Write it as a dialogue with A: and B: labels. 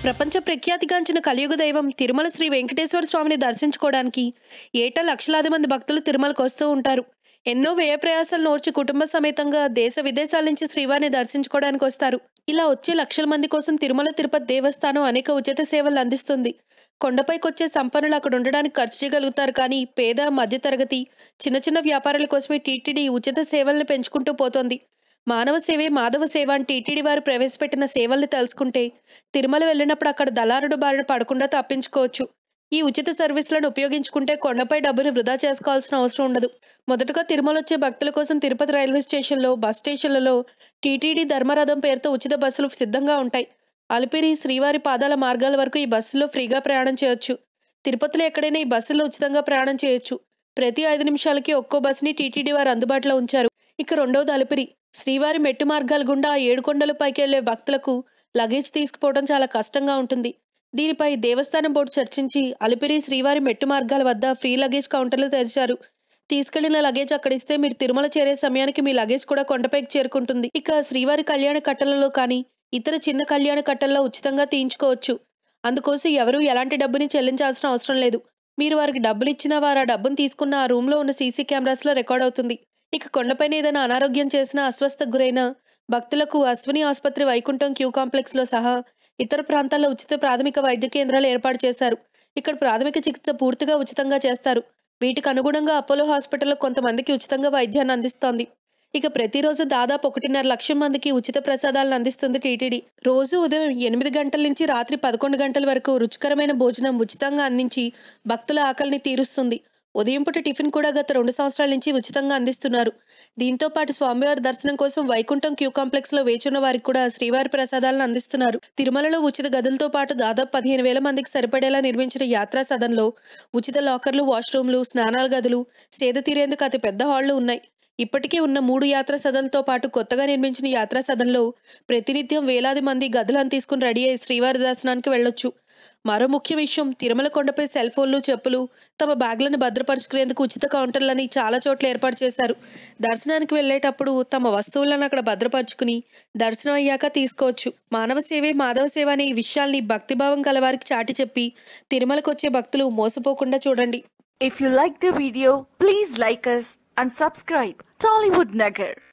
A: ప్రపంచ ప్రఖ్యాతిగాంచిన కలియుగ దైవం తిరుమల శ్రీ వెంకటేశ్వర స్వామిని దర్శించుకోవడానికి ఏటా లక్షలాది మంది భక్తులు తిరుమలకు వస్తూ ఉంటారు ఎన్నో వ్యయ ప్రయాసాలు నోర్చి కుటుంబ సమేతంగా దేశ విదేశాల నుంచి శ్రీవారిని దర్శించుకోవడానికి వస్తారు ఇలా వచ్చే లక్షల మంది కోసం తిరుమల తిరుపతి దేవస్థానం అనేక ఉచిత సేవలు అందిస్తుంది కొండపైకి వచ్చే సంపన్నులు అక్కడ ఉండడానికి ఖర్చు చేయగలుగుతారు కానీ పేద మధ్యతరగతి చిన్న చిన్న వ్యాపారాల కోసమే టీటీడీ ఉచిత సేవలను పెంచుకుంటూ పోతోంది మానవ సేవే మాధవ సేవ అని టీటీడీ వారు ప్రవేశపెట్టిన సేవల్ని తెలుసుకుంటే తిరుమల వెళ్ళినప్పుడు అక్కడ దళారుడు బారిన పడకుండా తప్పించుకోవచ్చు ఈ ఉచిత సర్వీసులను ఉపయోగించుకుంటే కొండపై డబ్బుని వృధా చేసుకోవాల్సిన అవసరం ఉండదు మొదటగా తిరుమల వచ్చే భక్తుల కోసం తిరుపతి రైల్వే స్టేషన్లో బస్ స్టేషన్లలో టీటీడీ ధర్మరథం పేరుతో ఉచిత బస్సులు సిద్ధంగా ఉంటాయి అలిపిరి శ్రీవారి పాదాల మార్గాల వరకు ఈ బస్సులో ఫ్రీగా ప్రయాణం చేయొచ్చు తిరుపతిలో ఎక్కడైనా ఈ బస్సులో ఉచితంగా ప్రయాణం చేయొచ్చు ప్రతి ఐదు నిమిషాలకి ఒక్కో బస్సుని టీటీడీ వారు అందుబాటులో ఉంచారు ఇక రెండవది అలిపిరి శ్రీవారి మెట్టు మార్గాల గుండా ఆ ఏడు కొండల పైకి వెళ్లే భక్తులకు లగేజ్ తీసుకుపోవడం చాలా కష్టంగా ఉంటుంది దీనిపై దేవస్థానం బోర్డు చర్చించి అలిపిరి శ్రీవారి మెట్టు మార్గాల వద్ద ఫ్రీ లగేజ్ కౌంటర్లు తెరిచారు తీసుకెళ్లిన లగేజ్ అక్కడ ఇస్తే మీరు తిరుమల చేరే సమయానికి మీ లగేజ్ కూడా కొండపైకి చేరుకుంటుంది ఇక శ్రీవారి కళ్యాణ కట్టలలో కానీ ఇతర చిన్న కళ్యాణ కట్టల్లో ఉచితంగా తీయించుకోవచ్చు అందుకోసం ఎవరూ ఎలాంటి డబ్బుని చెల్లించాల్సిన అవసరం లేదు మీరు వారికి డబ్బులు ఇచ్చినా వారు ఆ డబ్బును తీసుకున్న ఆ రూమ్లో ఉన్న సీసీ కెమెరాస్లో రికార్డ్ అవుతుంది ఇక కొండపైన ఏదైనా అనారోగ్యం చేసినా అస్వస్థకు గురైన భక్తులకు అశ్విని ఆసుపత్రి వైకుంఠం క్యూ కాంప్లెక్స్లో సహా ఇతర ప్రాంతాల్లో ఉచిత ప్రాథమిక వైద్య కేంద్రాలు ఏర్పాటు చేశారు ఇక్కడ ప్రాథమిక చికిత్స పూర్తిగా ఉచితంగా చేస్తారు వీటికి అనుగుణంగా అపోలో హాస్పిటల్లో కొంతమందికి ఉచితంగా వైద్యాన్ని అందిస్తోంది ఇక ప్రతిరోజు దాదాపు ఒకటిన్నర లక్షల మందికి ఉచిత ప్రసాదాలను అందిస్తుంది టీటీడీ రోజు ఉదయం ఎనిమిది గంటల నుంచి రాత్రి పదకొండు గంటల వరకు రుచికరమైన భోజనం ఉచితంగా అందించి భక్తుల ఆకలిని తీరుస్తుంది ఉదయం పూట టిఫిన్ కూడా గత రెండు సంవత్సరాల నుంచి ఉచితంగా అందిస్తున్నారు దీంతో పాటు స్వామివారి దర్శనం కోసం వైకుంఠం క్యూ కాంప్లెక్స్ లో వేచున్న వారికి కూడా శ్రీవారి ప్రసాదాలను అందిస్తున్నారు తిరుమలలో ఉచిత గదులతో పాటు దాదాపు పదిహేను వేల మందికి సరిపడేలా నిర్మించిన యాత్రా సదన్లో ఉచిత లాకర్లు వాష్రూమ్లు స్నానాల గదులు సేద తీరేందుకు అతి పెద్ద హాళ్లు ఉన్నాయి ఇప్పటికే ఉన్న మూడు యాత్రా సదన్లతో పాటు కొత్తగా నిర్మించిన యాత్రా సదన్లో ప్రతినిత్యం వేలాది మంది గదులను తీసుకుని రెడీ అయి శ్రీవారి దర్శనానికి వెళ్ళొచ్చు మరో ముఖ్య విషయం తిరుమల కొండపై సెల్ ఫోన్లు చెప్పులు తమ బ్యాగ్లను భద్రపరుచుకునేందుకు ఉచిత కౌంటర్లని చాలా చోట్ల ఏర్పాటు చేశారు దర్శనానికి వెళ్ళేటప్పుడు తమ వస్తువులను అక్కడ భద్రపరుచుకుని దర్శనం అయ్యాక తీసుకోవచ్చు మానవ సేవే మాధవ సేవ అనే ఈ విషయాల్ని భక్తిభావం కలవారికి చాటి చెప్పి తిరుమలకు వచ్చే భక్తులు మోసపోకుండా చూడండి
B: If you like the video, please like us and subscribe Tollywood Nagar.